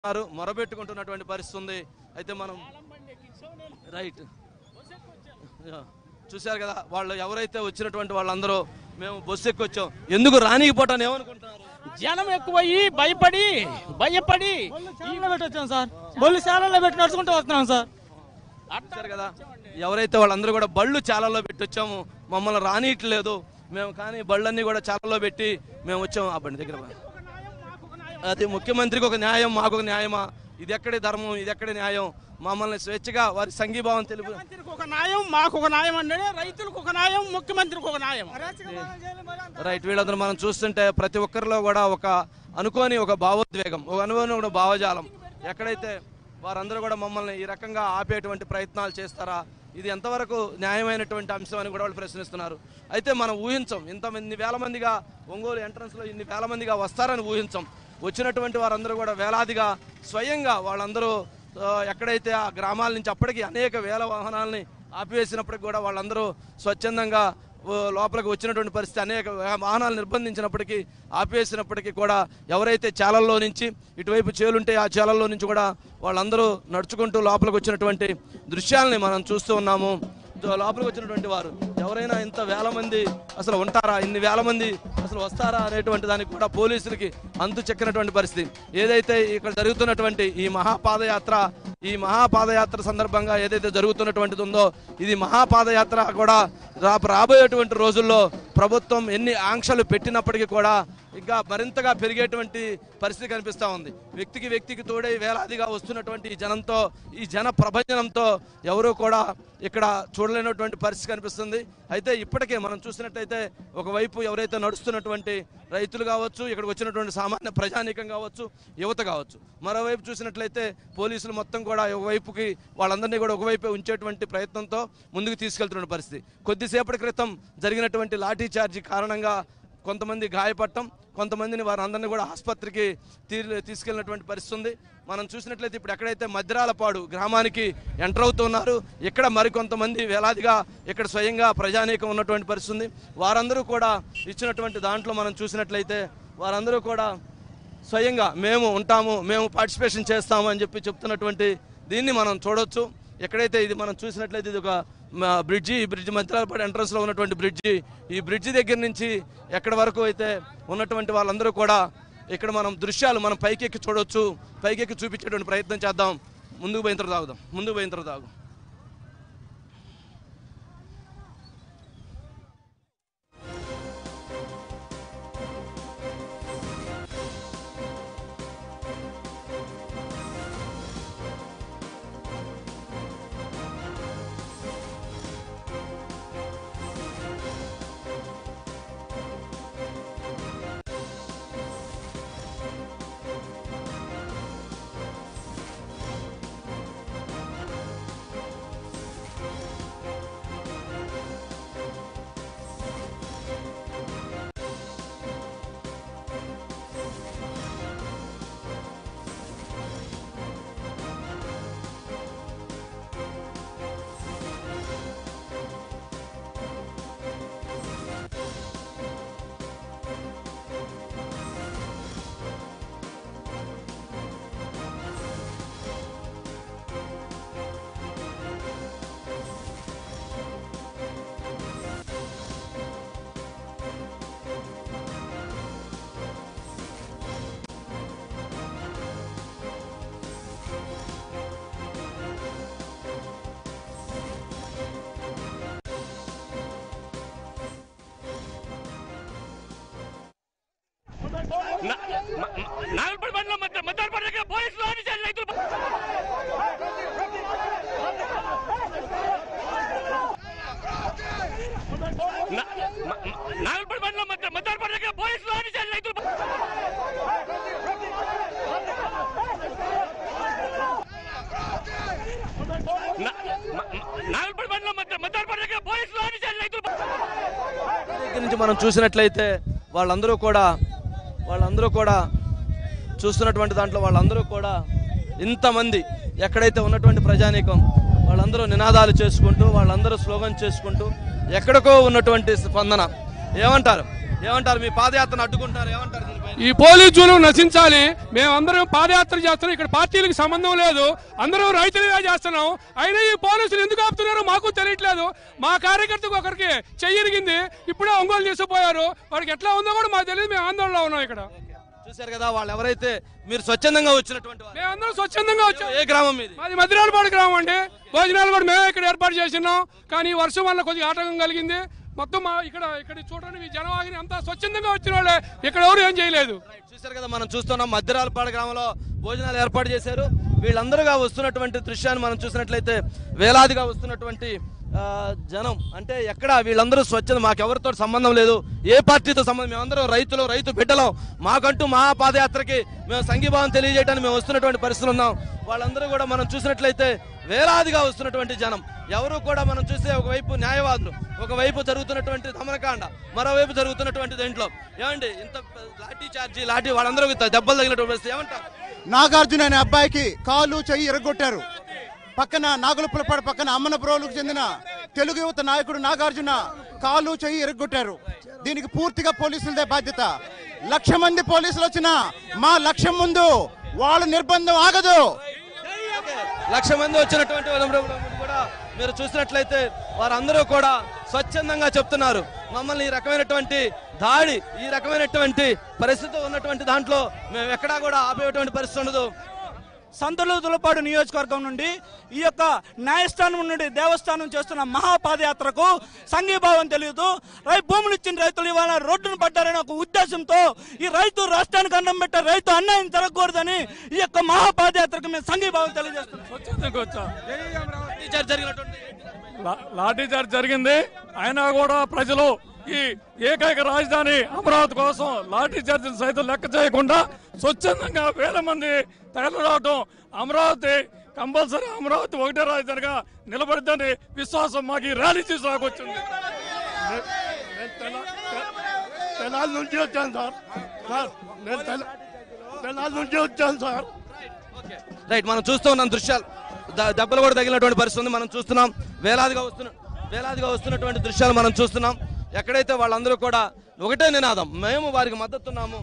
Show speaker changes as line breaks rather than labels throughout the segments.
ఉన్నారు మొరబెట్టుకుంటున్నటువంటి పరిస్థితి ఉంది అయితే మనం రైట్ యా. చూశారు కదా వాళ్ళు ఎవరైతే వచ్చినటువంటి వాళ్ళందరూ మేము బస్సు ఎక్కి వచ్చాం ఎందుకు రానికపోవటాన్ని ఏమనుకుంటున్నారు
జనం ఎక్కువయ్యి భయపడి భయపడి
ఈలో పెట్టి వచ్చాం సార్ బొల్లి శాలలో పెట్టి నడుచుకుంటూ వస్తున్నాం సార్
చూశారు కదా ఎవరైతే వాళ్ళందరూ కూడా బళ్ళు చాలాలో పెట్టి వచ్చాము మమ్మల్ని రానియట్లేదు మేము కానీ బళ్ళన్నీ కూడా చాలాలో పెట్టి మేము వచ్చాము ఆ బండి దగ్గర బా. అది ముఖ్యమంత్రికి ఒక న్యాయం మాకు ఒక న్యాయమా ఇది ఎక్కడి ధర్మం ఇది ఎక్కడి న్యాయం మమ్మల్ని స్వేచ్ఛగా వారి సంఘీభావం తెలుపు
ముఖ్యమంత్రికి ఒక న్యాయం మాకు ఒక న్యాయం అంటే రైతులకు ఒక న్యాయం ముఖ్యమంత్రికి ఒక న్యాయం
రైట్ వీళ్ళందరూ మనం చూస్తుంటే ప్రతి ఒక్కరిలో కూడా ఒక అనుకోని ఒక భావోద్వేగం ఒక అనుకోని ఒక భావజాలం ఎక్కడైతే వారందరూ కూడా మమ్మల్ని ఈ రకంగా ఆపేటువంటి ప్రయత్నాలు చేస్తారా ఇది ఎంతవరకు న్యాయమైనటువంటి అంశం అని కూడా వాళ్ళు ప్రశ్నిస్తున్నారు అయితే మనం ఊహించం ఇంత ఇన్ని వేల మందిగా ఒంగోలు ఎంట్రన్స్లో ఇన్ని వేల మందిగా వస్తారని ఊహించం వచ్చినటువంటి వారందరూ కూడా వేలాదిగా స్వయంగా వాళ్ళందరూ ఆ, ఎక్కడైతే ఆ గ్రామాల నుంచి అప్పటికి అనేక వేల వాహనాలని ఆపివేసినప్పటికి కూడా వాళ్ళందరూ స్వచ్ఛందంగా ఓ లోపలికి వచ్చినటువంటి పరిస్థితి అనేక వాహనాలు నిర్బంధించినప్పటికీ ఆపేసినప్పటికీ కూడా ఎవరైతే చాలల్లో నుంచి ఇటువైపు చేలుంటే ఆ చేలల్లో నుంచి కూడా వాళ్ళందరూ నడుచుకుంటూ లోపలికి వచ్చినటువంటి దృశ్యాలని మనం చూస్తూ ఉన్నాము దో- లోపలికి వచ్చినటువంటి వారు ఎవరైనా ఇంత వేల మంది అసలు ఉంటారా ఇన్ని వేల మంది అసలు వస్తారా అనేటువంటి దానికి కూడా పోలీసులకి అంతు చెక్కినటువంటి పరిస్థితి ఏదైతే ఇక్కడ జరుగుతున్నటువంటి ఈ మహాపాదయాత్ర ఈ మహాపాదయాత్ర సందర్భంగా ఏదైతే జరుగుతున్నటువంటిది ఉందో ఇది మహాపాదయాత్ర కూడా రా రాబోయేటువంటి రోజుల్లో ప్రభుత్వం ఎన్ని ఆంక్షలు పెట్టినప్పటికీ కూడా ఇంకా మరింతగా పెరిగేటువంటి పరిస్థితి కనిపిస్తూ ఉంది వ్యక్తికి వ్యక్తికి తోడై వేలాదిగా వస్తున్నటువంటి ఈ జనంతో ఈ జన ప్రభంజనంతో ఎవరూ కూడా ఇక్కడ చూడలేనటువంటి పరిస్థితి కనిపిస్తుంది అయితే ఇప్పటికే మనం చూసినట్టయితే ఒకవైపు ఎవరైతే నడుస్తున్నటువంటి రైతులు కావచ్చు ఇక్కడికి వచ్చినటువంటి సామాన్య ప్రజానీకం కావచ్చు యువత కావచ్చు మరోవైపు చూసినట్లయితే పోలీసులు మొత్తం కూడా ఒకవైపుకి వాళ్ళందరినీ కూడా ఒకవైపే ఉంచేటువంటి ప్రయత్నంతో ముందుకు తీసుకెళ్తున్న పరిస్థితి కొద్దిసేపటి క్రితం జరిగినటువంటి లాఠీ చార్జీ కారణంగా కొంతమంది గాయపడటం కొంతమందిని వారందరినీ కూడా ఆసుపత్రికి తీ తీసుకెళ్ళినటువంటి పరిస్థితి ఉంది మనం చూసినట్లయితే ఇప్పుడు ఎక్కడైతే మద్రాలపాడు గ్రామానికి ఎంటర్ అవుతున్నారు ఇక్కడ మరికొంతమంది వేలాదిగా ఇక్కడ స్వయంగా ప్రజానీకం ఉన్నటువంటి పరిస్థితి ఉంది వారందరూ కూడా ఇచ్చినటువంటి దాంట్లో మనం చూసినట్లయితే వారందరూ కూడా స్వయంగా మేము ఉంటాము మేము పార్టిసిపేషన్ చేస్తాము అని చెప్పి చెప్తున్నటువంటి దీన్ని మనం చూడొచ్చు ఎక్కడైతే ఇది మనం చూసినట్లయితే ఇది ఒక మ, బ్రిడ్జి ఈ బ్రిడ్జి మధ్యలాపడి ఎంట్రన్స్లో ఉన్నటువంటి బ్రిడ్జి ఈ బ్రిడ్జి దగ్గర నుంచి ఎక్కడి వరకు అయితే ఉన్నటువంటి వాళ్ళందరూ కూడా ఇక్కడ మనం దృశ్యాలు మనం పైకెక్కి చూడొచ్చు పైకెక్కి చూపించేటువంటి ప్రయత్నం చేద్దాం ముందుకు పోయిన తర్వాత తాగుదాం ముందుకు పోయిన తర్వాత తాగు
నాగల్పడి బండ్లో మధ్య మధ్యాహ్న దగ్గర పోలీసులు ఆడించారు రైతులు నా- మ- మ- నాగల్పడి బండ్లో మధ్య మధ్యాహ్న దగ్గర పోలీసులు ఆడించారు రైతులు నా- మ- మ- నాగల్పడి బండ్లో మధ్య మధ్యాహ్న దగ్గర పోలీసులు ఆడించారు రైతులు
దగ్గర నుంచి మనం చూసినట్లయితే వాళ్ళందరూ కూడా వాళ్ళందరూ కూడా చూస్తున్నటువంటి దాంట్లో వాళ్ళందరూ కూడా ఇంతమంది ఎక్కడైతే ఉన్నటువంటి ప్రజానీకం వాళ్ళందరూ నినాదాలు చేసుకుంటూ వాళ్ళందరూ స్లోగన్ చేసుకుంటూ ఎక్కడికో ఉన్నటువంటి స్పందన ఏమంటారు ఏమంటారు మీ పాదయాత్రను అడ్డుకుంటారు ఏమంటారు దీనిపైన
ఈ పోలీసులు నశించాలి మేమందరం పాదయాత్ర చేస్తున్నాం ఇక్కడ పార్టీలకు సంబంధం లేదు అందరం రైతులుగా చేస్తున్నాం అయినా ఈ పోలీసులు ఎందుకు ఆపుతున్నారో మాకు తెలియట్లేదు మా కార్యకర్తకు ఒకరికి చెయ్యరిగింది ఇప్పుడే ఒంగోలు తీసుకుపోయారు వాడికి ఎట్లా ఉందో కూడా మాకు తెలియదు మేము ఆందోళనలో ఉన్నాం ఇక్కడ
చూశారు కదా వాళ్ళు ఎవరైతే మీరు స్వచ్ఛందంగా వచ్చినటువంటి వారు
మేమందరం స్వచ్ఛందంగా వచ్చాం
ఏ గ్రామం మీది
మాది మదిరాలపాడు గ్రామం అండి భోజనాలు కూడా మేమే ఇక్కడ ఏర్పాటు చేసినాం కానీ ఈ వర్షం వల్ల కొద్దిగా ఆటంకం కలిగింది మొత్తం మా ఇక్కడ ఇక్కడ చూడండి ఈ జనవాహిని అంతా స్వచ్ఛందంగా వచ్చిన వాళ్ళే ఇక్కడ ఎవరు ఏం చేయలేదు
చూశారు కదా మనం చూస్తున్నాం మధ్యరాలపాడు గ్రామంలో భోజనాలు ఏర్పాటు చేశారు వీళ్ళందరూగా వస్తున్నటువంటి దృశ్యాన్ని మనం చూసినట్లయితే వేలాదిగా వస్తున్నటువంటి ఆ, జనం అంటే ఎక్కడ వీళ్ళందరూ స్వచ్ఛత మాకెవరితో సంబంధం లేదు ఏ పార్టీతో సంబంధం మేమందరం రైతులు రైతు బిడ్డలం మాకంటూ మా పాదయాత్రకి మేము సంఘీభావం తెలియజేయడానికి మేము వస్తున్నటువంటి పరిస్థితులు ఉన్నాం వాళ్ళందరూ కూడా మనం చూసినట్లయితే వేలాదిగా వస్తున్నటువంటి జనం ఎవరు కూడా మనం చూస్తే ఒకవైపు న్యాయవాదులు ఒకవైపు జరుగుతున్నటువంటి దమనకాండ మరోవైపు జరుగుతున్నటువంటి దీంట్లో ఏమండి ఇంత లాఠీ చార్జీ లాఠీ వాళ్ళందరూ దెబ్బలు తగిలినటువంటి పరిస్థితి ఏమంటారు
నాగార్జున అనే అబ్బాయికి కాలు చెయ్యి ఎరగొట్టారు పక్కన నాగులపులపాడు పక్కన అమ్మనపురోలుకు చెందిన తెలుగు యువత నాయకుడు నాగార్జున కాలు చెయ్యి ఎరగొట్టారు దీనికి పూర్తిగా పోలీసులదే బాధ్యత లక్ష మంది పోలీసులు వచ్చినా మా లక్ష్యం ముందు వాళ్ళ నిర్బంధం ఆగదు
లక్ష మంది వచ్చినటువంటి వాళ్ళందరూ కూడా మీరు చూసినట్లయితే వారందరూ కూడా స్వచ్ఛందంగా చెప్తున్నారు మమ్మల్ని ఈ రకమైనటువంటి దాడి ఈ రకమైనటువంటి పరిస్థితి ఉన్నటువంటి దాంట్లో మేము ఎక్కడా కూడా ఆపేటువంటి పరిస్థితి ఉండదు
సంతలు దులపాడు నియోజకవర్గం నుండి ఈ యొక్క న్యాయస్థానం నుండి దేవస్థానం చేస్తున్న మహాపాదయాత్రకు సంఘీభావం తెలియదు రై భూములు ఇచ్చిన రైతులు ఇవాళ రోడ్డును పడ్డారనే ఒక ఉద్దేశంతో ఈ రైతు రాష్ట్రానికి అన్నం పెట్టే రైతు అన్యాయం జరగకూడదని ఈ యొక్క మహాపాదయాత్రకు మేము సంఘీభావం తెలియజేస్తున్నాం
స్వచ్ఛందంగా వచ్చాం
టీచర్ జరిగినటువంటి
లా- లాఠీ చార్జ్ జరిగింది అయినా కూడా ప్రజలు ఈ ఏకైక రాజధాని అమరావతి కోసం లాఠీ చార్జీలు సైతం లెక్క చేయకుండా స్వచ్ఛందంగా వేల మంది తరలిరావటం అమరావతి కంపల్సరీ అమరావతి ఒకటే రాజధానిగా నిలబడిద్దని విశ్వాసం మాకు ఈ ర్యాలీ చూసి వచ్చింది తెనాలి నుంచి వచ్చాను సార్ సార్ నేను తెనాలి నుంచి వచ్చాను సార్
రైట్ మనం చూస్తూ ఉన్నాం దృశ్యాలు ద- దెబ్బలు కూడా తగిలినటువంటి పరిస్థితి ఉంది మనం చూస్తున్నాం వేలాదిగా వస్తున్న వేలాదిగా వస్తున్నటువంటి దృశ్యాలు మనం చూస్తున్నాం ఎక్కడైతే వాళ్ళందరూ కూడా ఒకటే నినాదం మేము వారికి మద్దతున్నాము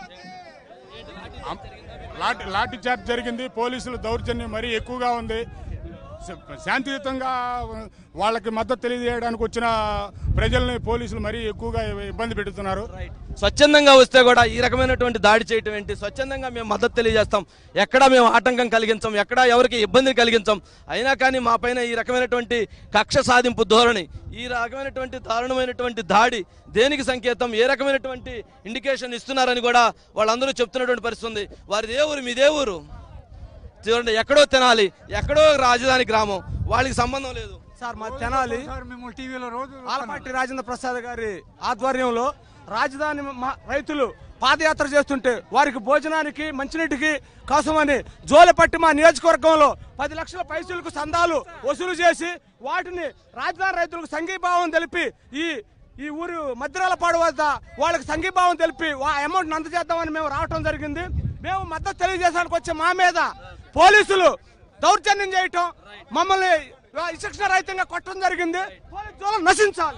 లాఠీ లాఠీ చార్జ్ జరిగింది పోలీసుల దౌర్జన్యం మరీ ఎక్కువగా ఉంది శ- శాంతియుతంగా వాళ్ళకి మద్దతు తెలియజేయడానికి వచ్చిన ప్రజల్ని పోలీసులు మరీ ఎక్కువగా ఇబ్బంది పెడుతున్నారు
స్వచ్ఛందంగా వస్తే కూడా ఈ రకమైనటువంటి దాడి చేయటం ఏంటి స్వచ్ఛందంగా మేము మద్దతు తెలియజేస్తాం ఎక్కడా మేము ఆటంకం కలిగించాం ఎక్కడా ఎవరికి ఇబ్బంది కలిగించాం అయినా కానీ మా పైన ఈ రకమైనటువంటి కక్ష సాధింపు ధోరణి ఈ రకమైనటువంటి దారుణమైనటువంటి దాడి దేనికి సంకేతం ఏ రకమైనటువంటి ఇండికేషన్ ఇస్తున్నారని కూడా వాళ్ళందరూ చెప్తున్నటువంటి పరిస్థితి ఉంది వారి ఊరు మీ ఊరు చూడండి ఎక్కడో తినాలి ఎక్కడో రాజధాని గ్రామం వాళ్ళకి సంబంధం లేదు
సార్ మా తెనాలి ఆలపాటి రాజేంద్ర ప్రసాద్ గారి ఆధ్వర్యంలో రాజధాని మా- రైతులు పాదయాత్ర చేస్తుంటే వారికి భోజనానికి మంచినీటికి కోసమని జోలపట్టి మా నియోజకవర్గంలో పది లక్షల పైసలకు సందాలు వసూలు చేసి వాటిని రాజధాని రైతులకు సంఘీభావం తెలిపి ఈ ఈ ఊరు మధ్యరాలపాడు వద్ద వాళ్ళకి సంఘీభావం తెలిపి ఆ అమౌంట్ అందజేద్దామని మేము రావటం జరిగింది మేము మద్దతు తెలియజేసానికి వచ్చే మా మీద పోలీసులు దౌర్జన్యం చేయటం మమ్మల్ని శిక్షణ రహితంగా కొట్టడం జరిగింది పోలీసులు నశించాలి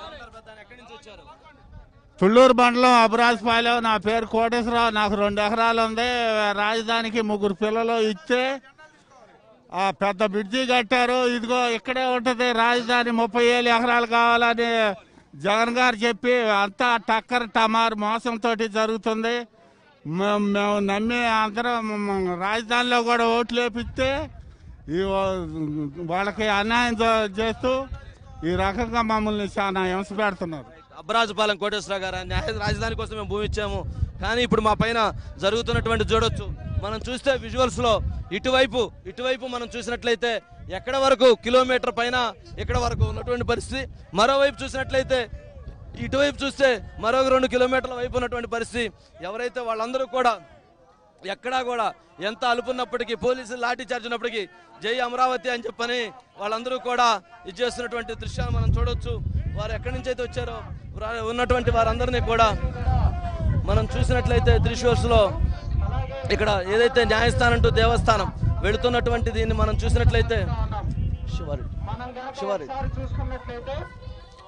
తుళ్ళూరు మండలం అబరాజపాలెం నా పేరు కోటేశ్వరరావు నాకు రెండు ఎకరాలు ఉంది రాజధానికి ముగ్గురు పిల్లలు ఇస్తే ఆ పెద్ద బ్రిడ్జి కట్టారు ఇదిగో ఇక్కడే ఉంటది రాజధాని ముప్పై ఏళ్ళు ఎకరాలు కావాలని జగన్ గారు చెప్పి అంతా టక్కర్ టమార్ మోసంతో జరుగుతుంది మే- మేము నమ్మి అందరం మ- రాజధానిలో కూడా ఓట్లు వేపిస్తే ఈ వా- వాళ్ళకి అన్యాయం చే- చేస్తూ ఈ రకంగా మమ్మల్ని చాలా హింస పెడుతున్నారు
అబ్బరాజుపాలెం కోటేశ్వర గారు న్యాయ రాజధాని కోసం మేము భూమి ఇచ్చాము కానీ ఇప్పుడు మా పైన జరుగుతున్నటువంటి చూడొచ్చు మనం చూస్తే విజువల్స్ లో ఇటువైపు ఇటువైపు మనం చూసినట్లయితే ఎక్కడ వరకు కిలోమీటర్ పైన ఇక్కడ వరకు ఉన్నటువంటి పరిస్థితి మరోవైపు చూసినట్లయితే ఇటువైపు చూస్తే మరొక రెండు కిలోమీటర్ల వైపు ఉన్నటువంటి పరిస్థితి ఎవరైతే వాళ్ళందరూ కూడా ఎక్కడా కూడా ఎంత అలుపున్నప్పటికీ పోలీసులు లాఠీ చార్జ్ ఉన్నప్పటికీ జై అమరావతి అని చెప్పని వాళ్ళందరూ కూడా ఇది చేస్తున్నటువంటి దృశ్యాలు మనం చూడొచ్చు వారు ఎక్కడి నుంచి అయితే వచ్చారో రా- ఉన్నటువంటి వారందరినీ కూడా మనం చూసినట్లయితే త్రిశూర్స్ లో ఇక్కడ ఏదైతే న్యాయస్థానం టు దేవస్థానం వెళుతున్నటువంటి దీన్ని మనం చూసినట్లయితే శివారెడ్డి శివారెడ్డి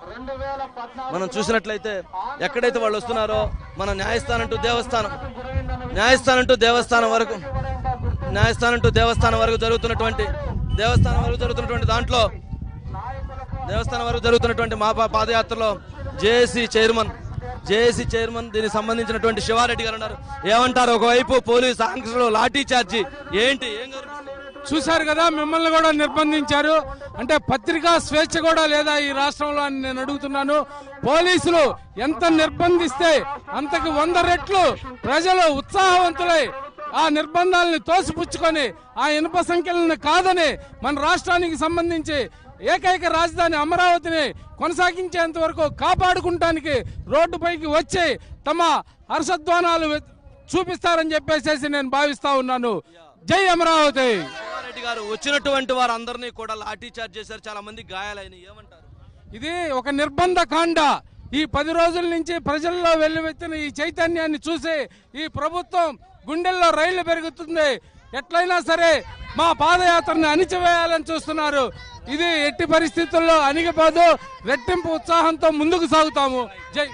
మనం చూసినట్లయితే ఎక్కడైతే వాళ్ళు వస్తున్నారో మన న్యాయస్థానం టు దేవస్థానం న్యాయస్థానం టు దేవస్థానం వరకు న్యాయస్థానం టు దేవస్థానం వరకు జరుగుతున్నటువంటి దేవస్థానం వరకు జరుగుతున్నటువంటి దాంట్లో దేవస్థానం వరకు జరుగుతున్నటువంటి మా పా- పాదయాత్రలో జేఏసీ చైర్మన్ జేఏసీ చైర్మన్ దీనికి సంబంధించినటువంటి శివారెడ్డి గారు ఉన్నారు ఏమంటారు ఒకవైపు పోలీస్ ఆంక్షలు లాఠీ చార్జీ ఏంటి ఏం గారు
చూశారు కదా మిమ్మల్ని కూడా నిర్బంధించారు అంటే పత్రికా స్వేచ్ఛ కూడా లేదా ఈ రాష్ట్రంలో అని నేను అడుగుతున్నాను పోలీసులు ఎంత నిర్బంధిస్తే అంతకు వంద రెట్లు ప్రజలు ఉత్సాహవంతులై ఆ నిర్బంధాలను తోసిపుచ్చుకొని ఆ ఇనుప సంఖ్యలను కాదని మన రాష్ట్రానికి సంబంధించి ఏకైక రాజధాని అమరావతిని కొనసాగించేంత వరకు కాపాడుకుంటానికి రోడ్డుపైకి వచ్చి తమ హర్షధ్వానాలు వె- చూపిస్తారని చెప్పేసి నేను భావిస్తా ఉన్నాను జై అమరావతి
శివారెడ్డి గారు వచ్చినటువంటి వారందరినీ కూడా లాఠీ చార్జ్ చేశారు చాలా మంది గాయాలైన ఏమంటారు
ఇది ఒక నిర్బంధ కాండ ఈ పది రోజుల నుంచి ప్రజల్లో వెల్లువెత్తిన ఈ చైతన్యాన్ని చూసి ఈ ప్రభుత్వం గుండెల్లో రైళ్లు పెరుగుతుంది ఎట్లయినా సరే మా పాదయాత్రని అణిచివేయాలని చూస్తున్నారు ఇది ఎట్టి పరిస్థితుల్లో అణిగిపోదు రెట్టింపు ఉత్సాహంతో ముందుకు సాగుతాము జై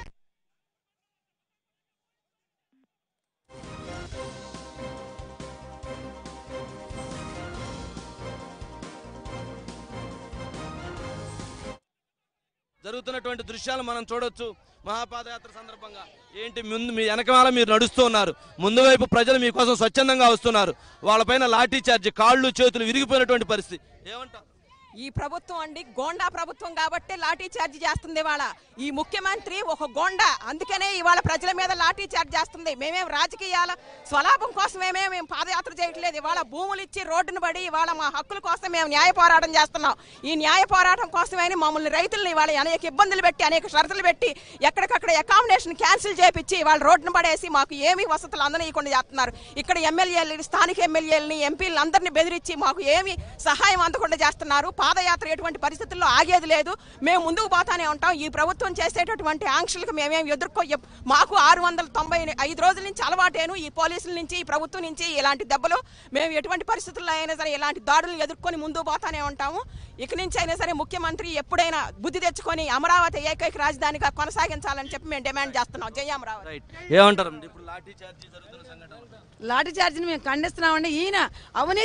జరుగుతున్నటువంటి దృశ్యాలు మనం చూడొచ్చు మహాపాదయాత్ర సందర్భంగా ఏంటి ముందు మీ వెనకమాల మీరు నడుస్తూ ఉన్నారు ముందు వైపు ప్రజలు మీకోసం స్వచ్ఛందంగా వస్తున్నారు వాళ్ళపైన లాఠీ చార్జ్ కాళ్ళు చేతులు విరిగిపోయినటువంటి పరిస్థితి ఏమంటారు
ఈ ప్రభుత్వం అండి గోండా ప్రభుత్వం కాబట్టి లాఠీ చార్జ్ చేస్తుంది ఇవాళ ఈ ముఖ్యమంత్రి ఒక గోండా అందుకనే ఇవాళ ప్రజల మీద లాఠీ చార్జ్ చేస్తుంది మేమేం రాజకీయాల స్వలాభం కోసమేమే మేము పాదయాత్ర చేయట్లేదు ఇవాళ భూములు ఇచ్చి రోడ్డును పడి ఇవాళ మా హక్కుల కోసం మేము న్యాయ పోరాటం చేస్తున్నాం ఈ న్యాయ పోరాటం కోసమే మమ్మల్ని రైతులను ఇవాళ అనేక ఇబ్బందులు పెట్టి అనేక షరతులు పెట్టి ఎక్కడికక్కడ అకామిడేషన్ క్యాన్సిల్ చేపించి ఇవాళ రోడ్డును పడేసి మాకు ఏమీ వసతులు అందనీయకుండా చేస్తున్నారు ఇక్కడ ఎమ్మెల్యేలు స్థానిక ఎమ్మెల్యేలని ఎంపీలను అందరినీ బెదిరించి మాకు ఏమీ సహాయం అందకుండా చేస్తున్నారు పాదయాత్ర ఎటువంటి పరిస్థితుల్లో ఆగేది లేదు మేము ముందుకు పోతానే ఉంటాం ఈ ప్రభుత్వం చేసేటటువంటి ఆంక్షలకు మేమేం ఎదుర్కో మాకు ఆరు వందల తొంభై ఐదు రోజుల నుంచి అలవాటేను ఈ పోలీసుల నుంచి ఈ ప్రభుత్వం నుంచి ఇలాంటి దెబ్బలు మేము ఎటువంటి పరిస్థితుల్లో అయినా సరే ఇలాంటి దాడులను ఎదుర్కొని ముందుకు పోతానే ఉంటాము ఇక నుంచి అయినా సరే ముఖ్యమంత్రి ఎప్పుడైనా బుద్ధి తెచ్చుకొని అమరావతి ఏకైక రాజధానిగా కొనసాగించాలని చెప్పి మేము డిమాండ్ చేస్తున్నాం జై అమరావతి
రైట్ ఏమంటారు ఇప్పుడు లాఠీ చార్జీ జరుగుతున్న సంఘటన
లాఠీ చార్జీని మేము ఖండిస్తున్నామండి ఈయన అవినీతి